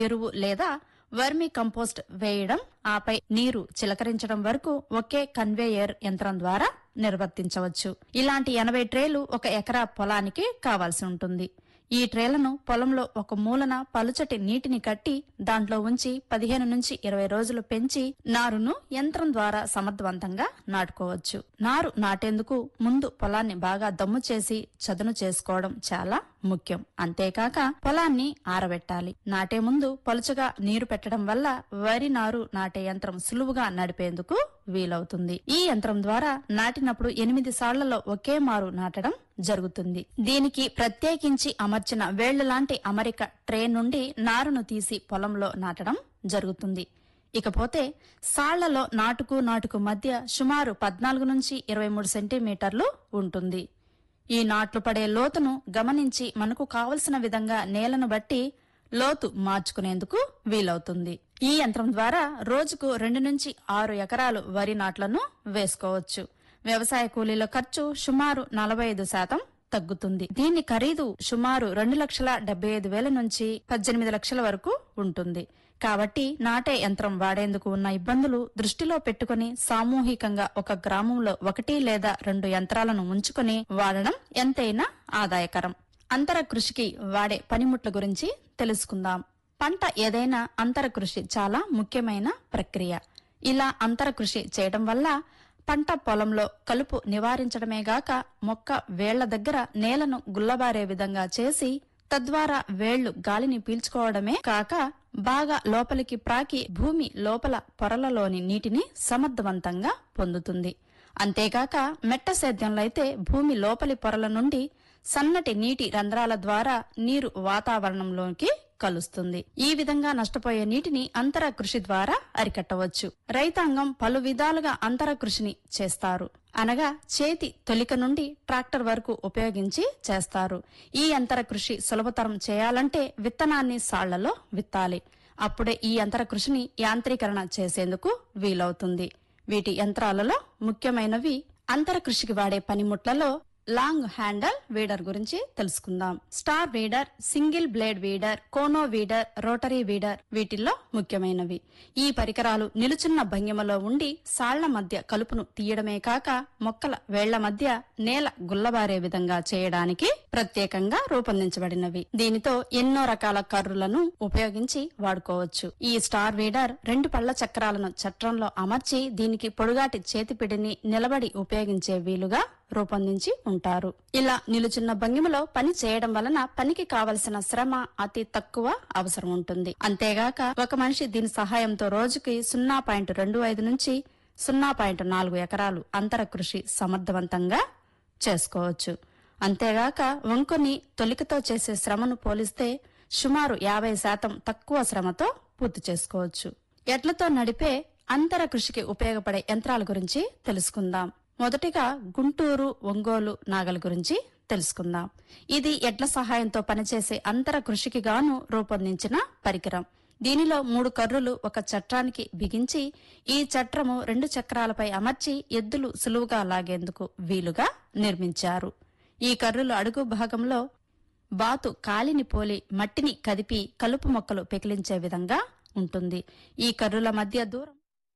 ఎరువు లేదా వర్మి కంపోస్ట్ వేయడం ఆపై నీరు చిలకరించడం వరకు ఒకే కన్వేయర్ యంత్రం ద్వారా నిర్వర్తించవచ్చు ఇలాంటి ఎనభై ట్రేలు ఒక ఎకరా పొలానికి కావాల్సి ఉంటుంది ఈ ట్రేలను పొలంలో ఒక మూలన పలుచటి నీటిని కట్టి దాంట్లో ఉంచి పదిహేను నుంచి ఇరవై రోజులు పెంచి నారును యంత్రం ద్వారా సమర్థవంతంగా నాటుకోవచ్చు నారు నాటేందుకు ముందు పొలాన్ని బాగా దమ్ము చేసి చదును చేసుకోవడం చాలా ముఖ్యం అంతేకాక పొలాన్ని ఆరబెట్టాలి నాటే ముందు పలుచగా నీరు పెట్టడం వల్ల వరి నారు నాటే యంత్రం సులువుగా నడిపేందుకు వీలవుతుంది ఈ యంత్రం ద్వారా నాటినప్పుడు ఎనిమిది సాళ్లలో ఒకే మారు నాటడం జరుగుతుంది దీనికి ప్రత్యేకించి అమర్చిన వేళ్ల లాంటి అమరిక ట్రే నుండి నారును తీసి పొలంలో నాటడం జరుగుతుంది ఇకపోతే సాళ్లలో నాటుకు నాటుకు మధ్య సుమారు పద్నాలుగు నుంచి ఇరవై మూడు సెంటీమీటర్లు ఉంటుంది ఈ నాట్లు పడే లోతును గమనించి మనకు కావలసిన విధంగా నేలను బట్టి లోతు మార్చుకునేందుకు వీలవుతుంది ఈ యంత్రం ద్వారా రోజుకు రెండు నుంచి ఆరు ఎకరాలు వరి నాట్లను వేసుకోవచ్చు వ్యవసాయ కూలీల ఖర్చు సుమారు నలభై ఐదు శాతం తగ్గుతుంది దీని ఖరీదు సుమారు రెండు లక్షల డెబ్బై ఐదు వేల నుంచి పద్దెనిమిది లక్షల వరకు ఉంటుంది కాబట్టి నాటే యంత్రం వాడేందుకు ఉన్న ఇబ్బందులు దృష్టిలో పెట్టుకుని సామూహికంగా ఒక గ్రామంలో ఒకటి లేదా రెండు యంత్రాలను ఉంచుకుని వాడడం ఎంతైనా ఆదాయకరం అంతర కృషికి వాడే పనిముట్ల గురించి తెలుసుకుందాం పంట ఏదైనా అంతర కృషి చాలా ముఖ్యమైన ప్రక్రియ ఇలా అంతర కృషి చేయడం వల్ల పంట పొలంలో కలుపు నివారించడమే గాక మొక్క వేళ్ల దగ్గర నేలను గుల్లబారే విధంగా చేసి తద్వారా వేళ్లు గాలిని పీల్చుకోవడమే కాక బాగా లోపలికి ప్రాకి భూమి లోపల పొరలలోని నీటిని సమర్థవంతంగా పొందుతుంది అంతేగాక మెట్ట సేద్యంలో అయితే భూమి లోపలి పొరల నుండి సన్నటి నీటి రంధ్రాల ద్వారా నీరు వాతావరణంలోకి కలుస్తుంది ఈ విధంగా నష్టపోయే నీటిని అంతర కృషి ద్వారా అరికట్టవచ్చు రైతాంగం పలు విధాలుగా అంతర కృషిని చేస్తారు అనగా చేతి తొలిక నుండి ట్రాక్టర్ వరకు ఉపయోగించి చేస్తారు ఈ అంతర కృషి సులభతరం చేయాలంటే విత్తనాన్ని సాళ్లలో విత్తాలి అప్పుడే ఈ యంత్ర కృషిని యాంత్రీకరణ చేసేందుకు వీలవుతుంది వీటి యంత్రాలలో ముఖ్యమైనవి అంతర కృషికి వాడే పనిముట్లలో లాంగ్ హ్యాండల్ వీడర్ గురించి తెలుసుకుందాం star weeder single blade weeder cono weeder rotary weeder వీటిల్లో ముఖ్యమైనవి ఈ పరికరాలు నిలుచున్న భంగిమలో ఉండి సాళ్ల మధ్య కలుపును తీయడమే కాక మొక్కల వేళ్ల మధ్య నేల గుల్లబారే విధంగా చేయడానికి ప్రత్యేకంగా రూపొందించబడినవి దీనితో ఎన్నో రకాల కర్రులను ఉపయోగించి వాడుకోవచ్చు ఈ స్టార్ వీడర్ రెండు పళ్ల చక్రాలను చట్రంలో అమర్చి దీనికి పొడుగాటి చేతిపిడిని నిలబడి ఉపయోగించే వీలుగా రూపొందించి ఉంటారు ఇలా నిలుచున్న భంగిమలో పని చేయడం వలన పనికి కావలసిన శ్రమ అతి తక్కువ అవసరం ఉంటుంది అంతేగాక ఒక మనిషి దీని సహాయంతో రోజుకి సున్నా పాయింట్ రెండు ఐదు నుంచి సున్నా పాయింట్ నాలుగు ఎకరాలు అంతర కృషి సమర్థవంతంగా చేసుకోవచ్చు అంతేగాక వంకుని తొలికతో చేసే శ్రమను పోలిస్తే సుమారు యాభై శాతం తక్కువ శ్రమతో పూర్తి చేసుకోవచ్చు ఎడ్లతో నడిపే అంతర కృషికి ఉపయోగపడే యంత్రాల గురించి తెలుసుకుందాం మొదటిగా గుంటూరు ఒంగోలు నాగల గురించి తెలుసుకుందాం ఇది ఎడ్ల సహాయంతో పనిచేసే అంతర కృషికి గాను రూపొందించిన పరికరం దీనిలో మూడు కర్రులు ఒక చట్రానికి బిగించి ఈ చట్రము రెండు చక్రాలపై అమర్చి ఎద్దులు సులువుగా లాగేందుకు వీలుగా నిర్మించారు ఈ కర్రులు అడుగు భాగంలో బాతు కాలిని పోలి మట్టిని కదిపి కలుపు మొక్కలు పెకిలించే విధంగా ఉంటుంది ఈ కర్రుల మధ్య దూరం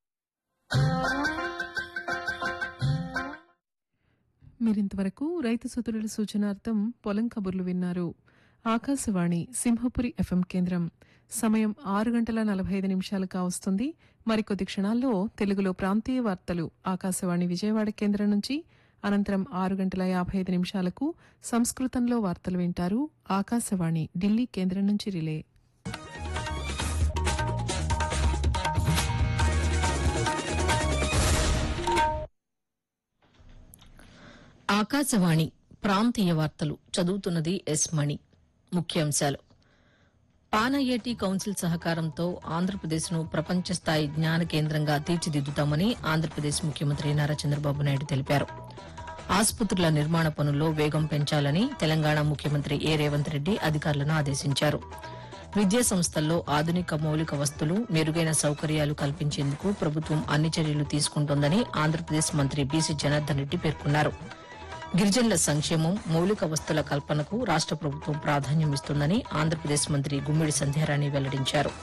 మీరింతవరకు రైతు సుతుల సూచనార్థం పొలం కబుర్లు విన్నారు ఆకాశవాణి సింహపురి ఎఫ్ఎం కేంద్రం సమయం ఆరు గంటల నలభై ఐదు నిమిషాలు కావస్తుంది మరికొద్ది క్షణాల్లో తెలుగులో ప్రాంతీయ వార్తలు ఆకాశవాణి విజయవాడ కేంద్రం నుంచి అనంతరం ఆరు గంటల యాభై ఐదు నిమిషాలకు సంస్కృతంలో వార్తలు వింటారు ఆకాశవాణి ఢిల్లీ కేంద్రం నుంచి రిలే ఆకాశవాణి ప్రాంతీయ వార్తలు చదువుతున్నది ఎస్ మణి ముఖ్యాంశాలు పానయ్యేటి కౌన్సిల్ సహకారంతో ఆంధ్రప్రదేశ్ను ప్రపంచ స్థాయి జ్ఞాన కేంద్రంగా తీర్చిదిద్దుతామని ఆంధ్రప్రదేశ్ ముఖ్యమంత్రి నారా చంద్రబాబు నాయుడు తెలిపారు ఆసుపత్రుల నిర్మాణ పనుల్లో వేగం పెంచాలని తెలంగాణ ముఖ్యమంత్రి ఏ రేవంత్ రెడ్డి అధికారులను ఆదేశించారు విద్యా సంస్థల్లో ఆధునిక మౌలిక వస్తువులు మెరుగైన సౌకర్యాలు కల్పించేందుకు ప్రభుత్వం అన్ని చర్యలు తీసుకుంటోందని ఆంధ్రప్రదేశ్ మంత్రి బీసీ జనార్దన్ రెడ్డి పేర్కొన్నారు గిరిజనుల సంక్షేమం మౌలిక వస్తుల కల్పనకు రాష్ట ప్రభుత్వం ప్రాధాన్యం ఇస్తుందని ఆంధ్రప్రదేశ్ మంత్రి గుమ్మిడి సంధ్యారాణి వెల్లడించారు